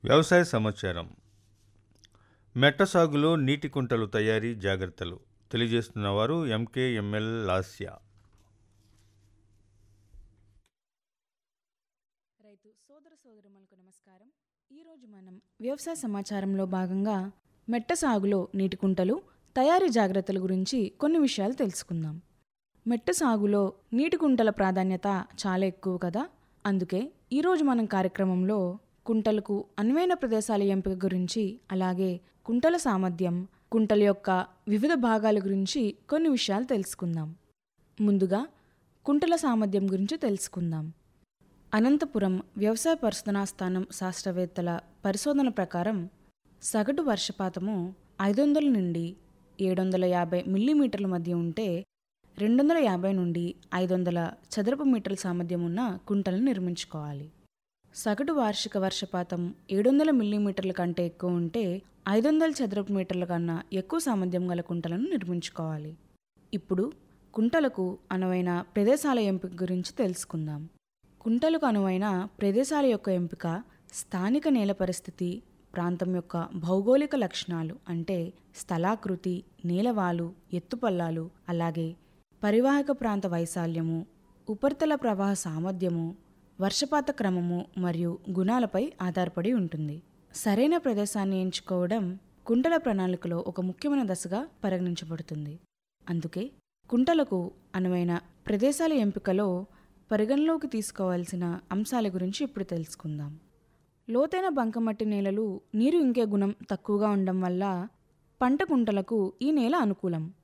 వ్యవసాయ సమాచారం మెట్ట సాగులో నీటి కుంటలు తయారీ జాగ్రత్తలు తెలియజేస్తున్నవారు ఎంకేఎంఎల్ లాస్య రైతు సోదర సోదరులకు నమస్కారం ఈరోజు మనం వ్యవసాయ సమాచారంలో భాగంగా మెట్ట సాగులో నీటి కుంటలు తయారీ జాగ్రత్తల గురించి కొన్ని విషయాలు తెలుసుకుందాం మెట్ట సాగులో నీటి కుంటల ప్రాధాన్యత చాలా ఎక్కువ కదా అందుకే ఈరోజు మనం కార్యక్రమంలో కుంటలకు అనువైన ప్రదేశాల ఎంపిక గురించి అలాగే కుంటల సామర్థ్యం కుంటల యొక్క వివిధ భాగాల గురించి కొన్ని విషయాలు తెలుసుకుందాం ముందుగా కుంటల సామర్థ్యం గురించి తెలుసుకుందాం అనంతపురం వ్యవసాయ పరిశోధనా స్థానం శాస్త్రవేత్తల పరిశోధన ప్రకారం సగటు వర్షపాతము ఐదు వందల నుండి ఏడు వందల యాభై మిల్లీమీటర్ల మధ్య ఉంటే రెండు వందల యాభై నుండి ఐదు వందల చదరపు మీటర్ల సామర్థ్యం ఉన్న కుంటలను నిర్మించుకోవాలి సగటు వార్షిక వర్షపాతం ఏడు వందల మిల్లీమీటర్ల కంటే ఎక్కువ ఉంటే ఐదు వందల చదరపు మీటర్ల కన్నా ఎక్కువ సామర్థ్యం గల కుంటలను నిర్మించుకోవాలి ఇప్పుడు కుంటలకు అనువైన ప్రదేశాల ఎంపిక గురించి తెలుసుకుందాం కుంటలకు అనువైన ప్రదేశాల యొక్క ఎంపిక స్థానిక నేల పరిస్థితి ప్రాంతం యొక్క భౌగోళిక లక్షణాలు అంటే స్థలాకృతి నేలవాలు ఎత్తుపల్లాలు అలాగే పరివాహక ప్రాంత వైశాల్యము ఉపరితల ప్రవాహ సామర్థ్యము వర్షపాత క్రమము మరియు గుణాలపై ఆధారపడి ఉంటుంది సరైన ప్రదేశాన్ని ఎంచుకోవడం కుంటల ప్రణాళికలో ఒక ముఖ్యమైన దశగా పరిగణించబడుతుంది అందుకే కుంటలకు అనువైన ప్రదేశాల ఎంపికలో పరిగణలోకి తీసుకోవాల్సిన అంశాల గురించి ఇప్పుడు తెలుసుకుందాం లోతైన బంకమట్టి నేలలు నీరు ఇంకే గుణం తక్కువగా ఉండడం వల్ల పంట కుంటలకు ఈ నేల అనుకూలం